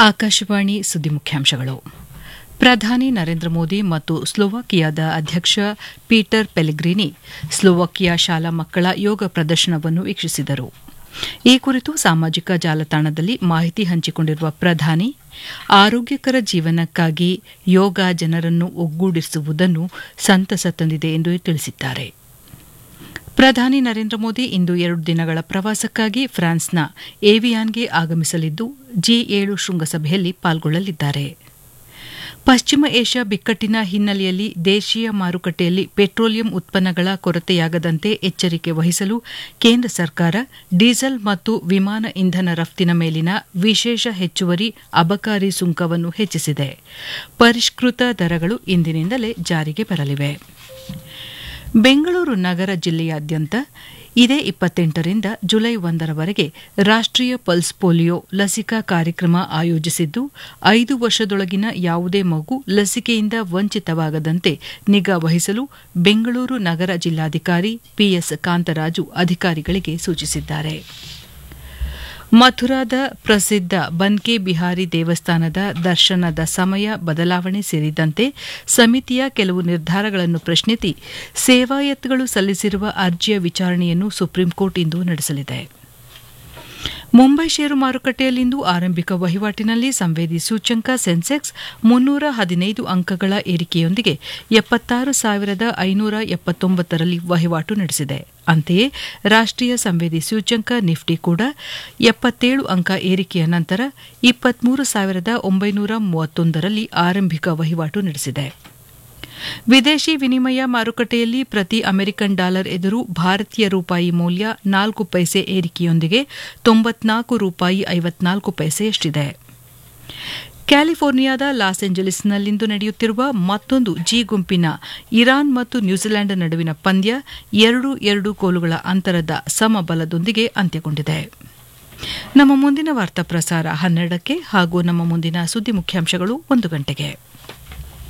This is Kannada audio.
ಆಕಾಶವಾಣಿ ಸುದ್ದಿ ಮುಖ್ಯಾಂಶಗಳು ಪ್ರಧಾನಿ ನರೇಂದ್ರ ಮೋದಿ ಮತ್ತು ಸ್ಲೋವಾಕಿಯಾದ ಅಧ್ಯಕ್ಷ ಪೀಟರ್ ಪೆಲೆಗ್ರಿನಿ ಸ್ಲೋವಾಕಿಯಾ ಶಾಲಾ ಮಕ್ಕಳ ಯೋಗ ಪ್ರದರ್ಶನವನ್ನು ವೀಕ್ಷಿಸಿದರು ಈ ಕುರಿತು ಸಾಮಾಜಿಕ ಜಾಲತಾಣದಲ್ಲಿ ಮಾಹಿತಿ ಹಂಚಿಕೊಂಡಿರುವ ಪ್ರಧಾನಿ ಆರೋಗ್ಯಕರ ಜೀವನಕ್ಕಾಗಿ ಯೋಗ ಜನರನ್ನು ಒಗ್ಗೂಡಿಸುವುದನ್ನು ಸಂತಸ ತಂದಿದೆ ಎಂದು ತಿಳಿಸಿದ್ದಾರೆ ಪ್ರಧಾನಿ ನರೇಂದ್ರ ಮೋದಿ ಇಂದು ಎರಡು ದಿನಗಳ ಪ್ರವಾಸಕ್ಕಾಗಿ ಫ್ರಾನ್ಸ್ನ ಏವಿಯಾನ್ಗೆ ಆಗಮಿಸಲಿದ್ದು ಜಿ ಏಳು ಶೃಂಗಸಭೆಯಲ್ಲಿ ಪಾಲ್ಗೊಳ್ಳಲಿದ್ದಾರೆ ಪಶ್ಚಿಮ ಏಷ್ಯಾ ಬಿಕ್ಕಟ್ಟಿನ ಹಿನ್ನೆಲೆಯಲ್ಲಿ ದೇಶೀಯ ಮಾರುಕಟ್ಟೆಯಲ್ಲಿ ಪೆಟ್ರೋಲಿಯಂ ಉತ್ಪನ್ನಗಳ ಕೊರತೆಯಾಗದಂತೆ ಎಚ್ಚರಿಕೆ ವಹಿಸಲು ಕೇಂದ್ರ ಸರ್ಕಾರ ಡೀಸೆಲ್ ಮತ್ತು ವಿಮಾನ ಇಂಧನ ರಫ್ತಿನ ಮೇಲಿನ ವಿಶೇಷ ಹೆಚ್ಚುವರಿ ಅಬಕಾರಿ ಸುಂಕವನ್ನು ಹೆಚ್ಚಿಸಿದೆ ಪರಿಷ್ಕೃತ ದರಗಳು ಇಂದಿನಿಂದಲೇ ಜಾರಿಗೆ ಬರಲಿವೆ ಬೆಂಗಳೂರು ನಗರ ಜಿಲ್ಲೆಯಾದ್ಯಂತ ಇದೇ ಇಪ್ಪತ್ತೆಂಟರಿಂದ ಜುಲೈ ಒಂದರವರೆಗೆ ರಾಷ್ಟೀಯ ಪಲ್ಸ್ ಪೋಲಿಯೋ ಲಸಿಕಾ ಕಾರ್ಯಕ್ರಮ ಆಯೋಜಿಸಿದ್ದು ಐದು ವರ್ಷದೊಳಗಿನ ಯಾವುದೇ ಮಗು ಲಸಿಕೆಯಿಂದ ವಂಚಿತವಾಗದಂತೆ ನಿಗಾ ವಹಿಸಲು ಬೆಂಗಳೂರು ನಗರ ಜಿಲ್ಲಾಧಿಕಾರಿ ಪಿಎಸ್ ಕಾಂತರಾಜು ಅಧಿಕಾರಿಗಳಿಗೆ ಸೂಚಿಸಿದ್ದಾರೆ ಮಥುರಾದ ಪ್ರಸಿದ್ಧ ಬನ್ಕೆ ಬಿಹಾರಿ ದೇವಸ್ಥಾನದ ದರ್ಶನದ ಸಮಯ ಬದಲಾವಣೆ ಸೇರಿದಂತೆ ಸಮಿತಿಯ ಕೆಲವು ನಿರ್ಧಾರಗಳನ್ನು ಪ್ರಶ್ನಿಸಿ ಸೇವಾಯತ್ಗಳು ಸಲ್ಲಿಸಿರುವ ಅರ್ಜಿಯ ವಿಚಾರಣೆಯನ್ನು ಸುಪ್ರೀಂಕೋರ್ಟ್ ಇಂದು ನಡೆಸಲಿದೆ ಮುಂಬೈ ಷೇರು ಮಾರುಕಟ್ಟೆಯಲ್ಲಿಂದು ಆರಂಭಿಕ ವಹಿವಾಟಿನಲ್ಲಿ ಸಂವೇದಿ ಸೂಚ್ಯಂಕ ಸೆನ್ಸೆಕ್ಸ್ ಮುನ್ನೂರ ಹದಿನೈದು ಅಂಕಗಳ ಏರಿಕೆಯೊಂದಿಗೆ ಎಪ್ಪತ್ತಾರು ಸಾವಿರದ ಐನೂರ ಎಪ್ಪತ್ತೊಂಬತ್ತರಲ್ಲಿ ವಹಿವಾಟು ನಡೆಸಿದೆ ಅಂತೆಯೇ ರಾಷ್ಟೀಯ ಸಂವೇದಿ ಸೂಚ್ಯಂಕ ನಿಫ್ಟಿ ಕೂಡ ಎಪ್ಪತ್ತೇಳು ಅಂಕ ಏರಿಕೆಯ ನಂತರ ಇಪ್ಪತ್ಮೂರು ಸಾವಿರದ ಒಂಬೈನೂರ ಮೂವತ್ತೊಂದರಲ್ಲಿ ಆರಂಭಿಕ ವಹಿವಾಟು ನಡೆಸಿದೆ ವಿದೇಶಿ ವಿನಿಮಯ ಮಾರುಕಟ್ಟೆಯಲ್ಲಿ ಪ್ರತಿ ಅಮೆರಿಕನ್ ಡಾಲರ್ ಎದುರು ಭಾರತೀಯ ರೂಪಾಯಿ ಮೌಲ್ಯ ನಾಲ್ಕು ಪೈಸೆ ಏರಿಕೆಯೊಂದಿಗೆ ತೊಂಬತ್ನಾಲ್ಕು ರೂಪಾಯಿ ಐವತ್ನಾಲ್ಕು ಪೈಸೆಯಷ್ಟಿದೆ ಕ್ಯಾಲಿಫೋರ್ನಿಯಾದ ಲಾಸ್ ಏಂಜಲೀಸ್ನಲ್ಲಿಂದು ನಡೆಯುತ್ತಿರುವ ಮತ್ತೊಂದು ಜಿ ಗುಂಪಿನ ಇರಾನ್ ಮತ್ತು ನ್ಯೂಜಿಲೆಂಡ್ ನಡುವಿನ ಪಂದ್ಯ ಎರಡು ಎರಡು ಗೋಲುಗಳ ಅಂತರದ ಸಮಬಲದೊಂದಿಗೆ ಅಂತ್ಯಗೊಂಡಿದೆ ನಮ್ಮ ಮುಂದಿನ ವಾರ್ತಾ ಪ್ರಸಾರ ಹನ್ನೆರಡಕ್ಕೆ ಹಾಗೂ ನಮ್ಮ ಮುಂದಿನ ಸುದ್ದಿ ಮುಖ್ಯಾಂಶಗಳು ಒಂದು ಗಂಟೆಗೆ